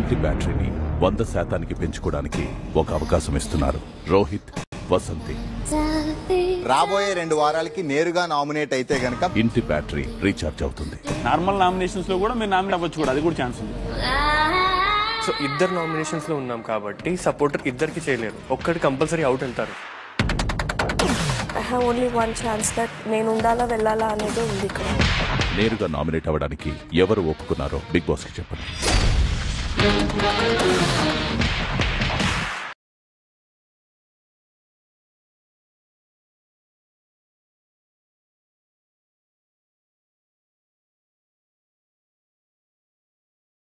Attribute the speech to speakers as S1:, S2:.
S1: ఇంటి బ్యాటరీని వంద శాతానికి పెంచుకోవడానికి ఒక అవకాశం ఇస్తున్నారు రోహిత్ వసంతి
S2: రాబోయే రెండు వారాలకి నేరుగా నామినేట్ అయితే గనక
S1: ఇంటి బ్యాటరీ రీఛార్జ్ అవుతుంది
S3: నార్మల్ నామినేషన్స్ లో కూడా మీరు నామినేట్ అవ్వచ్చు కూడా అది కూడా ఛాన్స్ ఉంది
S4: సో ఇద్దరు నామినేషన్స్ లో ఉన్నాం కాబట్టి సపోర్టర్ ఇద్దరికి చేయలేరు ఒక్కటి కంపల్సరీ అవుట్ వెళ్తారు
S5: I have only one chance that నేను ఉండాలా వెళ్ళాలా అనేది ఉంది ఇక్కడ
S1: నేరుగా నామినేట్ అవ్వడానికి ఎవరు ఒప్పుకున్నారో బిగ్ బాస్ కి చెప్పండి